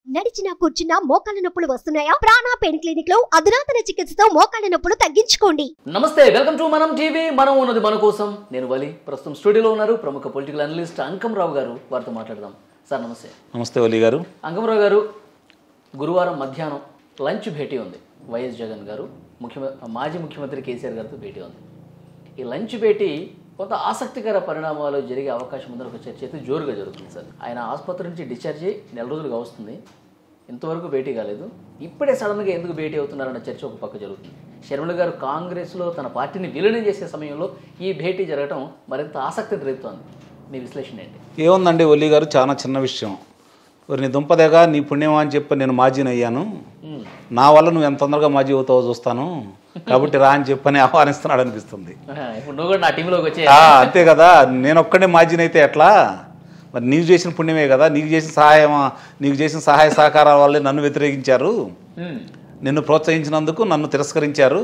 నడిచినా కూర్చున్నా మోకాళ్ళ నొప్పులు వస్తున్నాయా ప్రాణా పెయిన్ క్లినిక్ లో అధునాతన చికిత్సతో మోకాళ్ళ నొప్పులు తగ్గించుకోండి నమస్తే వెల్కమ్ టు మనం టీవీ మనం ఉన్నది మన కోసం నేను వలి ప్రస్తుతం స్టూడియోలో ఉన్నారు ప్రముఖ పొలిటికల్ అనలిస్ట్ అంకంరావు గారు వారితో మాట్లాడదాం సార్ నమస్తే నమస్తే వలి గారు అంకంరావు గారు గురువారం మధ్యాహ్నం లంచ్ భేటీ ఉంది వైఎస్ జగన్ గారు ముఖ్యమంత్రి మాజీ ముఖ్యమంత్రి కేసీఆర్ గారితో భేటీ ఉంది ఈ లంచ్ భేటీ కొంత ఆసక్తికర పరిణామాలు జరిగే అవకాశం ఉందని ఒక చర్చ అయితే జోరుగా జరుగుతుంది సార్ ఆయన ఆసుపత్రి నుంచి డిశ్చార్జ్ అయ్యి నెల రోజులుగా వస్తుంది ఇంతవరకు భేటీ కాలేదు ఇప్పుడే సడన్గా ఎందుకు భేటీ అవుతున్నారన్న చర్చ ఒక పక్క జరుగుతుంది శర్మల గారు కాంగ్రెస్లో తన పార్టీని విలీనం చేసే సమయంలో ఈ భేటీ జరగడం మరింత ఆసక్తి రేపుతోంది మీ విశ్లేషణ ఏంటి ఏముందండి ఒల్లి గారు చాలా చిన్న విషయం మరి నీ దుంపదేగా నీ పుణ్యమా అని చెప్పి నేను మాజీని అయ్యాను మ్మ్. నా వల్ల నువ్వు ఎంత తొందరగా మాజీ అవుతావో చూస్తాను కాబట్టి రా అని చెప్పని ఆహ్వానిస్తున్నాడు అనిపిస్తుంది ఆహా, ఇప్పుడు నువ్వు కూడా నా టీంలోకి వచ్చే ఆ, అంతే కదా నేను ఒక్కడే మాజీని అయితే ఎట్లా మరి నీకు చేసిన పుణ్యమే కదా నీకు చేసిన సహాయం నీకు చేసిన సహాయ సహకారాల వల్లే నన్ను వ్యతిరేకించారు మ్మ్. నిన్ను ప్రోత్సహించినందుకు నన్ను తిరస్కరించారు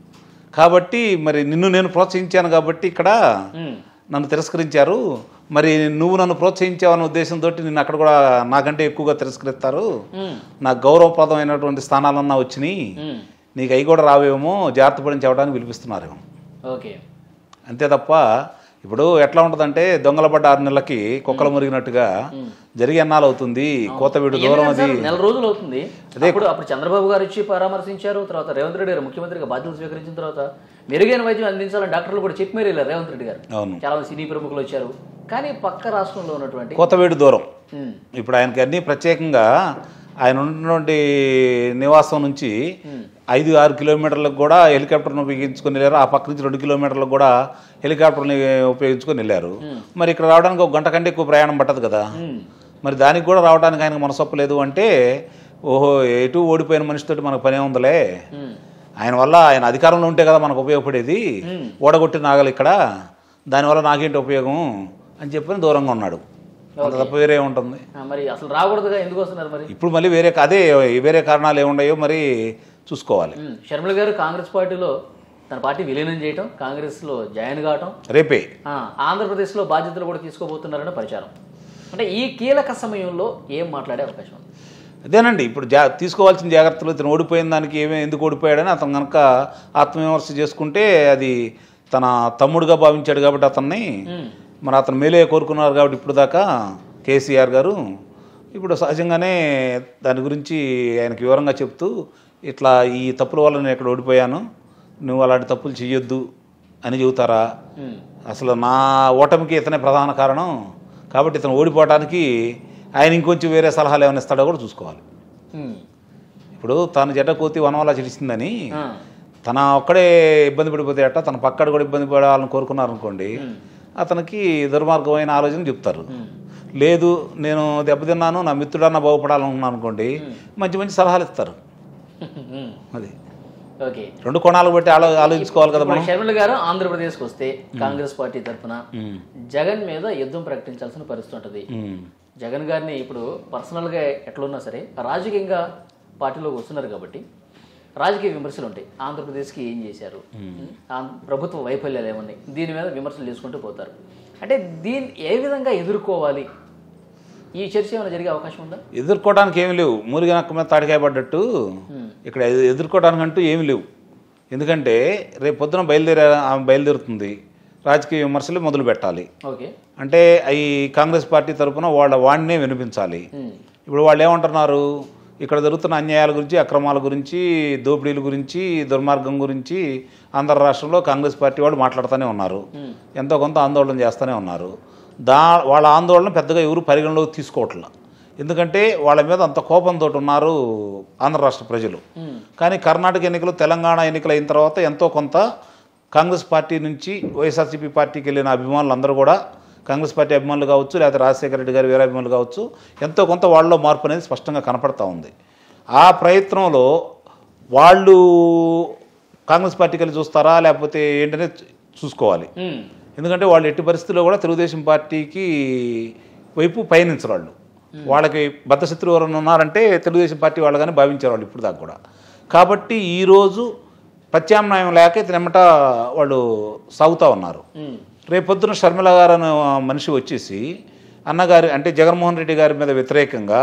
కాబట్టి మరి నిన్ను నేను ప్రోత్సహించాను కాబట్టి ఇక్కడ మ్మ్. నన్ను తిరస్కరించారు మరి నువ్వు నన్ను ప్రోత్సహించావన్న ఉద్దేశంతో నిన్ను అక్కడ కూడా నాకంటే ఎక్కువగా తిరస్కరిస్తారు మ్మ్. నాకు గౌరవప్రదమైనటువంటి స్థానాలన్నా వచ్చినాయి మ్మ్. నీకు అవి కూడా రావేమో జాగ్రత్త పడిని చెప్పడానికి పిలిపిస్తున్నారేమో ఓకే అంతే తప్ప ఇప్పుడు ఎట్లా ఉంటుందంటే దొంగల పడ్డ ఆరు నెలలకి కుక్కలు మురిగినట్టుగా జరిగి ఎన్నాళ్ళు అవుతుంది కోత వీడు ఎన్ని దూరం నెలలు అది సార్? నెల రోజులు అవుతుంది అప్పుడు అప్పుడు చంద్రబాబు గారు వచ్చి పరామర్శించారు తర్వాత రేవంత్ రెడ్డి గారు ముఖ్యమంత్రిగా బాధ్యతలు స్వీకరించిన తర్వాత మెరుగైన వైద్యం అందించాలని డాక్టర్లు కూడా చెప్పి మరీ వెళ్ళారు రేవంత్ రెడ్డి గారు అవును చాలా మంది సినీ ప్రముఖులు వచ్చారు కానీ పక్క రాష్ట్రంలో ఉన్నటువంటి కోత వీడు దూరం ఉమ్, ఇప్పుడు ఆయనకి అన్ని ప్రత్యేకంగా ఆయన ఉన్నటువంటి నివాసం నుంచి ఐదు ఆరు కిలోమీటర్లకు కూడా హెలికాప్టర్ను ఉపయోగించుకొని వెళ్ళారు ఆ పక్క నుంచి రెండు కిలోమీటర్లకు కూడా హెలికాప్టర్ని ఉపయోగించుకొని వెళ్ళారు మరి ఇక్కడ రావడానికి ఒక గంట కంటే ఎక్కువ ప్రయాణం పట్టదు కదా ఉమ్, మరి దానికి కూడా రావడానికి ఆయనకు మనసొప్పలేదు అంటే ఓహో ఎటు ఓడిపోయిన మనిషితోటి మనకు పనే ఉందిలే ఉమ్, ఆయన వల్ల ఆయన అధికారంలో ఉంటే కదా మనకు ఉపయోగపడేది ఓడగొట్టి నాగలి ఇక్కడ దానివల్ల నాకేంటి ఉపయోగం అని చెప్పని దూరంగా ఉన్నాడు అంత తప్ప వేరే ఉంటుంది ఆ, మరి అసలు రాకూడదుగా ఎందుకు వస్తున్నారు మరి ఇప్పుడు మళ్ళీ వేరే అదే వేరే కారణాలు ఏమున్నాయో మరి చూసుకోవాలి ఉమ్, షర్మిల గారు కాంగ్రెస్ పార్టీలో తన పార్టీ విలీనం చేయటం కాంగ్రెస్లో జాయిన్ కావటం రేపే ఆ, ఆంధ్రప్రదేశ్లో బాధ్యతలు కూడా తీసుకోబోతున్నారని ప్రచారం అంటే ఈ కీలక సమయంలో ఏం మాట్లాడే అవకాశం ఉంది అదేనండి ఇప్పుడు జా తీసుకోవాల్సిన జాగ్రత్తలు ఇతను ఓడిపోయిన దానికి ఏమే ఎందుకు ఓడిపోయాడని అతను కనుక ఆత్మవిమర్శ చేసుకుంటే అది తన తమ్ముడుగా భావించాడు కాబట్టి అతన్ని ఉమ్, మరి అతను మేలే కోరుకున్నారు కాబట్టి ఇప్పుడు దాకా కేసీఆర్ గారు ఇప్పుడు సహజంగానే దాని గురించి ఆయనకి వివరంగా చెప్తూ ఇట్లా ఈ తప్పుల వల్ల నేను ఇక్కడ ఓడిపోయాను నువ్వు అలాంటి తప్పులు చెయ్యొద్దు అని చెబుతారా ఉమ్, అసలు నా ఓటమికి ఇతనే ప్రధాన కారణం కాబట్టి ఇతను ఓడిపోవడానికి ఆయన ఇంకొంచెం వేరే సలహాలు ఏమైనా ఇస్తాడో కూడా చూసుకోవాలి ఉమ్, ఇప్పుడు తాను జడ్డ కోతి వనవలా చిడిచిందని ఆ, తన ఒక్కడే ఇబ్బంది పడిపోతే అట్ట తన పక్కడు కూడా ఇబ్బంది పడాలని కోరుకున్నారనుకోండి అతనికి దుర్మార్గమైన ఆలోచన చెప్తారు లేదు నేను దెబ్బతిన్నాను నా మిత్రుడన్నా బాగుపడాలనుకున్నాను అనుకోండి మంచి మంచి సలహాలు ఇస్తారు ఉమ్, అది ఓకే రెండు కోణాలు బట్టి ఆలో ఆలోచించుకోవాలి కదా ఇప్పుడు మనం షర్మిల గారు ఆంధ్రప్రదేశ్కి వస్తే కాంగ్రెస్ పార్టీ తరఫున ఉమ్, జగన్ మీద యుద్ధం ప్రకటించాల్సిన పరిస్థితి ఉంటుంది ఉమ్, జగన్ గారిని ఇప్పుడు పర్సనల్గా ఎట్లున్నా సరే రాజకీయంగా పార్టీలోకి వస్తున్నారు కాబట్టి రాజకీయ విమర్శలు ఉంటాయి ఆంధ్రప్రదేశ్కి ఏం చేశారు ఆంధ్ర- ప్రభుత్వ వైఫల్యాలు ఏమన్నాయి దీని మీద విమర్శలు చేసుకుంటూ పోతారు అంటే దీన్ని ఏ విధంగా ఎదుర్కోవాలి ఈ చర్చ ఏమైనా జరిగే అవకాశం ఉందా ఎదుర్కోవడానికి ఏమి లేవు మూలిగా నక్క మీద తాడికాయ పడ్డట్టు ఇక్కడ ఎదు- ఎదుర్కోవడానికి అంటూ ఏమి లేవు ఎందుకంటే రేపు పొద్దున బయలుదేరే ఆమె బయలుదేరుతుంది రాజకీయ విమర్శలు మొదలు పెట్టాలి ఓకే అంటే ఈ కాంగ్రెస్ పార్టీ తరఫున వాళ్ళ వాడినే వినిపించాలి ఉమ్, ఇప్పుడు వాళ్ళు ఏమంటున్నారు ఇక్కడ జరుగుతున్న అన్యాయాల గురించి అక్రమాల గురించి దోపిడీల గురించి దుర్మార్గం గురించి ఆంధ్ర రాష్ట్రంలో కాంగ్రెస్ పార్టీ వాళ్ళు మాట్లాడుతూనే ఉన్నారు ఎంతో కొంత ఆందోళన చేస్తూనే ఉన్నారు దా వాళ్ళ ఆందోళన పెద్దగా ఎవరు పరిగణలోకి తీసుకోవట్ల ఎందుకంటే వాళ్ళ మీద అంత కోపంతో ఉన్నారు ఆంధ్ర రాష్ట్ర ప్రజలు ఉమ్, కానీ కర్ణాటక ఎన్నికలు తెలంగాణ ఎన్నికలు అయిన తర్వాత ఎంతో కొంత కాంగ్రెస్ పార్టీ నుంచి వైఎస్ఆర్సీపీ పార్టీకి వెళ్ళిన అభిమానులు అందరూ కూడా కాంగ్రెస్ పార్టీ అభిమానులు కావచ్చు లేకపోతే రాజశేఖర రెడ్డి గారి వేరే అభిమానులు కావచ్చు ఎంతో కొంత వాళ్ళలో మార్పు అనేది స్పష్టంగా కనపడతా ఉంది ఆ ప్రయత్నంలో వాళ్ళు కాంగ్రెస్ పార్టీకి వెళ్ళి చూస్తారా లేకపోతే ఏంటనే చూసుకోవాలి ఉమ్, ఎందుకంటే వాళ్ళు ఎట్టి పరిస్థితుల్లో కూడా తెలుగుదేశం పార్టీకి వైపు పయనించరు వాళ్ళు వాళ్ళకి బద్ధశత్రువు ఎవరైనా ఉన్నారంటే తెలుగుదేశం పార్టీ వాళ్ళగానే భావించారు వాళ్ళు ఇప్పుడు దాకా కూడా కాబట్టి ఈరోజు ప్రత్యామ్నాయం లేక ఇతనెమ్మట వాళ్ళు సాగుతూ ఉన్నారు ఉమ్, రేపొద్దున షర్మిల గారు అనే మనిషి వచ్చేసి అన్నగారి అంటే జగన్మోహన్ రెడ్డి గారి మీద వ్యతిరేకంగా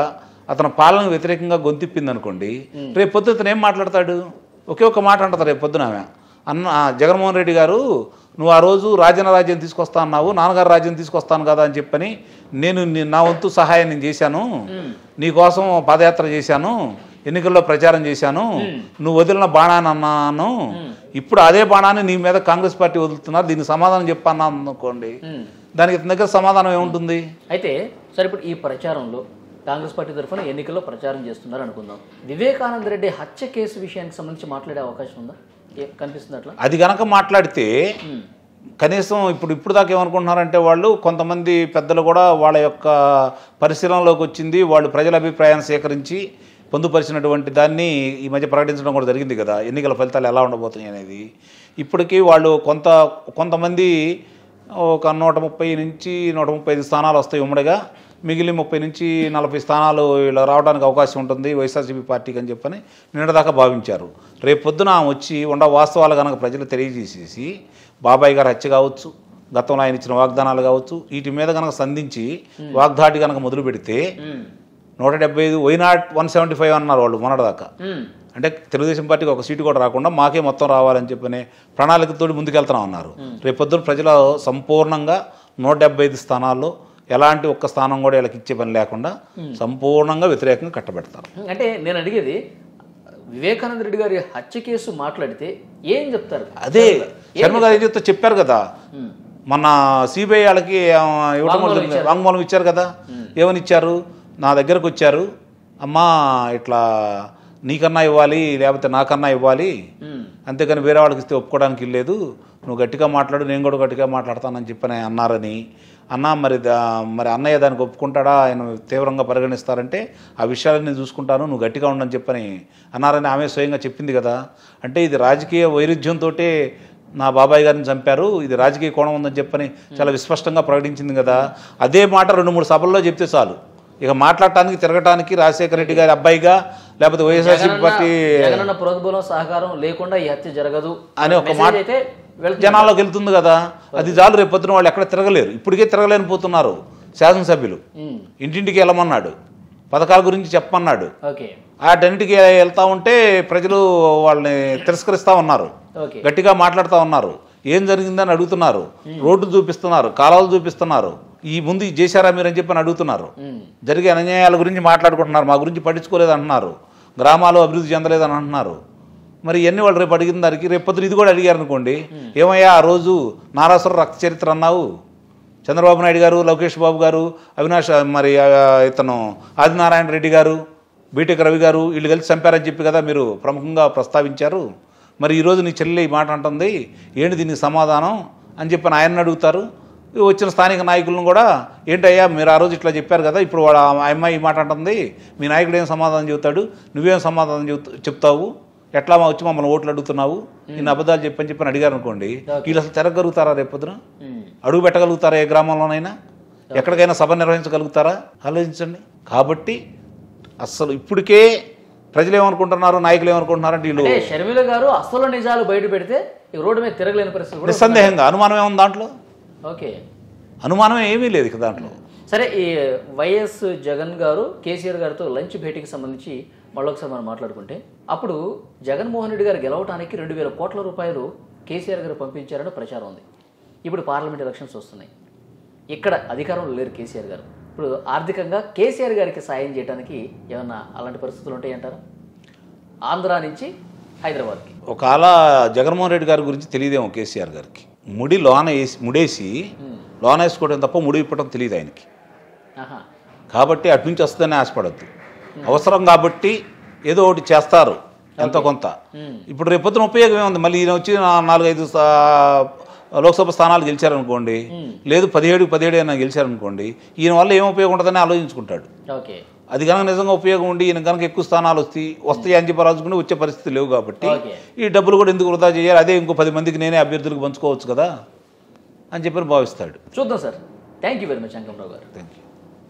అతని పాలనకు వ్యతిరేకంగా గొంతిప్పింది అనుకోండి రేపు పొద్దు ఇతను ఏం మాట్లాడతాడు ఒకే ఒక మాట అంటుంది రేపు పొద్దున ఆమె అన్న ఆ, జగన్మోహన్ రెడ్డి గారు నువ్వు ఆ రోజు రాజన్న రాజ్యం తీసుకొస్తా అన్నావు నాన్నగారు రాజ్యం తీసుకొస్తాను కదా అని చెప్పని నేను నీ- నా వంతు సహాయం నేను చేశాను నీకోసం పాదయాత్ర చేశాను ఎన్నికల్లో ప్రచారం చేశాను నువ్వు వదిలిన బాణాన్ని అన్నాను ఇప్పుడు అదే బాణాన్ని నీ మీద కాంగ్రెస్ పార్టీ వదులుతున్నారు దీనికి సమాధానం చెప్పన్నా అనుకోండి ఉమ్. దానికి ఇతని దగ్గర సమాధానం ఏముంటుంది అయితే సరే ఇప్పుడు ఈ ప్రచారంలో కాంగ్రెస్ పార్టీ తరఫున ఎన్నికల్లో ప్రచారం చేస్తున్నారు అనుకుందాం వివేకానంద రెడ్డి హత్య కేసు విషయానికి సంబంధించి మాట్లాడే అవకాశం ఉందా ఏ- కనిపిస్తుంది అట్లా అది గనక మాట్లాడితే ఉమ్. కనీసం ఇప్పుడు ఇప్పుడు దాకా ఏమనుకుంటున్నారంటే వాళ్ళు కొంతమంది పెద్దలు కూడా వాళ్ళ యొక్క పరిశీలనలోకి వచ్చింది వాళ్ళు ప్రజల అభిప్రాయాన్ని సేకరించి పొందుపరిచినటువంటి దాన్ని ఈ మధ్య ప్రకటించడం కూడా జరిగింది కదా ఎన్నికల ఫలితాలు ఎలా ఉండబోతున్నాయి అనేది ఇప్పటికీ వాళ్ళు కొంత కొంతమంది ఒక నూట ముప్పై నుంచి నూట ముప్పై ఐదు స్థానాలు వస్తాయి ఉమ్మడిగా మిగిలిన ముప్పై నుంచి నలభై స్థానాలు ఇలా రావడానికి అవకాశం ఉంటుంది వైఎస్ఆర్సీపీ పార్టీకి అని చెప్పని నిన్నదాకా భావించారు రేపు పొద్దున ఆమె వచ్చి ఉండ వాస్తవాలు కనుక ప్రజలు తెలియజేసేసి బాబాయ్ గారు హత్య కావచ్చు గతంలో ఆయన ఇచ్చిన వాగ్దానాలు కావచ్చు వీటి మీద కనుక సంధించి వాగ్దాటి కనుక మొదలు పెడితే ఉమ్. నూట డెబ్బై ఐదు why not one seventy five అన్నారు వాళ్ళు మొన్నటిదాకా ఉమ్. అంటే తెలుగుదేశం పార్టీకి ఒక సీటు కూడా రాకుండా మాకే మొత్తం రావాలని చెప్పని ప్రణాళికతో ముందుకెళ్తున్నాం అన్నారు రేపొద్దున ప్రజలు సంపూర్ణంగా నూట డెబ్బై ఐదు స్థానాల్లో ఎలాంటి ఒక్క స్థానం కూడా వీళ్ళకి ఇచ్చే పని లేకుండా సంపూర్ణంగా వ్యతిరేకంగా కట్టబెడతారు అంటే నేను అడిగేది వివేకానంద రెడ్డి గారి హత్య కేసు మాట్లాడితే ఏం చెప్తారు అదే ఏం శర్మ గారు ఏం చెప్తే చెప్పారు కదా ఉమ్. మొన్న సిబిఐ వాళ్ళకి ఆ, ఇవ్వటం వాంగ్మూలం జరిగింది. ఇచ్చారు. వాంగ్మూలం ఇచ్చారు కదా ఏమని ఇచ్చారు నా దగ్గరకు వచ్చారు అమ్మా ఇట్లా నీకన్నా ఇవ్వాలి లేకపోతే నాకన్నా ఇవ్వాలి ఉమ్. అంతేకాని వేరే వాళ్ళకి ఇస్తే ఒప్పుకోవడానికి లేదు నువ్వు గట్టిగా మాట్లాడు నేను కూడా గట్టిగా మాట్లాడతానని చెప్పని అన్నారని అన్న మరి దా మరి అన్నయ్య దానికి ఒప్పుకుంటాడా ఆయన తీవ్రంగా పరిగణిస్తారంటే ఆ విషయాలను నేను చూసుకుంటాను నువ్వు గట్టిగా ఉండని చెప్పని అన్నారని ఆమె స్వయంగా చెప్పింది కదా అంటే ఇది రాజకీయ వైరుధ్యంతో నా బాబాయ్ గారిని చంపారు ఇది రాజకీయ కోణం ఉందని చెప్పని చాలా విస్పష్టంగా ప్రకటించింది కదా అదే మాట రెండు మూడు సభల్లో చెప్తే చాలు ఇక మాట్లాడటానికి తిరగటానికి రాజశేఖర రెడ్డి గారి అబ్బాయిగా లేకపోతే వైఎస్ఆర్సీపీ జగనన్న పార్టీ జగనన్న ప్రోద్బలం సహకారం లేకుండా ఈ హత్య జరగదు అనే ఒక మెసేజ్ మాట అయితే వెళ్తుంది. జనాల్లోకి వెళ్తుంది కదా అది చాలు రేపు పొద్దున వాళ్ళు ఎక్కడ తిరగలేరు ఇప్పటికే తిరగలేని పోతున్నారు శాసనసభ్యులు ఉమ్. ఇంటింటికి వెళ్ళమన్నాడు పథకాల గురించి చెప్పమన్నాడు ఓకే వాటన్నిటికీ వెళ్తా ఉంటే ప్రజలు వాళ్ళని తిరస్కరిస్తూ ఉన్నారు ఓకే గట్టిగా మాట్లాడుతూ ఉన్నారు ఏం జరిగిందని అడుగుతున్నారు రోడ్డు చూపిస్తున్నారు కాలాలు చూపిస్తున్నారు ఈ ముందు ఇది చేశారా మీరు అని చెప్పని అడుగుతున్నారు ఉమ్. జరిగే అన్యాయాల గురించి మాట్లాడుకుంటున్నారు మా గురించి పట్టించుకోలేదు అంటున్నారు గ్రామాలు అభివృద్ధి చెందలేదని అంటున్నారు మరి ఇవన్నీ వాళ్ళు రేపు అడిగిన దానికి రేపు పొద్దున ఇది కూడా అడిగారు అనుకోండి ఏమయ్యా ఆ రోజు నారాసుర రక్త చరిత్ర అన్నావు చంద్రబాబు నాయుడు గారు లోకేష్ బాబు గారు అవినాష్ మరి ఆ, ఇతను ఆదినారాయణ రెడ్డి గారు బీటెక్ రవి గారు వీళ్ళు కలిసి చంపారని చెప్పి కదా మీరు ప్రముఖంగా ప్రస్తావించారు మరి ఈరోజు నీ చెల్లెలు ఈ మాట అంటుంది ఏంటి దీనికి సమాధానం అని చెప్పి ఆయన అడుగుతారు ఈ వచ్చిన స్థానిక నాయకులను కూడా ఏంటయ్యా మీరు ఆ రోజు ఇట్లా చెప్పారు కదా ఇప్పుడు వాడు ఆ అమ్మాయి ఈ మాట అంటుంది మీ నాయకుడు ఏం సమాధానం చెబుతాడు నువ్వేం సమాధానం చెబుతా చెప్తావు ఎట్లా మా వచ్చి మమ్మల్ని ఓట్లు అడుగుతున్నావు నేను అబద్ధాలు చెప్పని చెప్పని అడిగారు అనుకోండి వీళ్ళు అసలు తిరగలుగుతారా రేపొద్దున ఉమ్. అడుగు పెట్టగలుగుతారా ఏ గ్రామంలోనైనా ఎక్కడికైనా సభ నిర్వహించగలుగుతారా ఆలోచించండి కాబట్టి అస్సలు ఇప్పటికే ప్రజలు ఏమనుకుంటున్నారు నాయకులు ఏమనుకుంటున్నారు అంటే వీళ్ళు అంటే షర్మిల గారు అసలు నిజాలు బయట పెడితే ఈ రోడ్డు మీద తిరగలేని పరిస్థితి కూడా నిస్సందేహంగా అనుమానం ఏముంది దాంట్లో ఓకే అనుమానం ఏమీ లేదు ఇక దాంట్లో సరే ఈ వైఎస్ జగన్ గారు కేసీఆర్ గారితో లంచ్ భేటీకి సంబంధించి మళ్ళొకసారి మనం మాట్లాడుకుంటే అప్పుడు జగన్మోహన్ రెడ్డి గారు గెలవడానికి రెండు వేల కోట్ల రూపాయలు కేసీఆర్ గారు పంపించారని ప్రచారం ఉంది ఇప్పుడు పార్లమెంట్ ఎలక్షన్స్ వస్తున్నాయి ఇక్కడ అధికారంలో లేరు కేసీఆర్ గారు ఇప్పుడు ఆర్థికంగా కేసీఆర్ గారికి సాయం చేయడానికి ఏమన్నా అలాంటి పరిస్థితులు ఉంటాయంటారా ఆంధ్ర నుంచి హైదరాబాద్కి ఒకవేళ జగన్మోహన్ రెడ్డి గారి గురించి తెలియదేమో కేసీఆర్ గారికి ముడి లోన వేసి ముడేసి లోన వేసుకోవడం తప్ప ముడి ఇప్పడం తెలియదు ఆయనకి ఆహా కాబట్టి అటు నుంచి వస్తుందని ఆశపడద్దు అవసరం కాబట్టి ఏదో ఒకటి చేస్తారు ఎంతో కొంత ఇప్పుడు రేపొద్దున ఉపయోగం ఏముంది మళ్ళీ ఈయన వచ్చి నా- నాలుగైదు స్థా- లోక్సభ స్థానాలు గెలిచారనుకోండి లేదు పదిహేడు పదిహేడు అయినా గెలిచారనుకోండి ఈయన వల్ల ఏం ఉపయోగం ఉంటుందని ఆలోచించుకుంటాడు ఓకే అది కనుక నిజంగా ఉపయోగం ఉండి ఈయన కనుక ఎక్కువ స్థానాలు వస్తాయి వస్తాయి అని చెప్పి రాజుకుని వచ్చే పరిస్థితి లేవు కాబట్టి ఓకే. ఈ డబ్బులు కూడా ఎందుకు వృధా చేయాలి అదే ఇంకో పది మందికి నేనే అభ్యర్థులకు పంచుకోవచ్చు కదా అని చెప్పి భావిస్తాడు చూద్దాం sir thank you very much Ankamarao గారు థ్యాంక్ యూ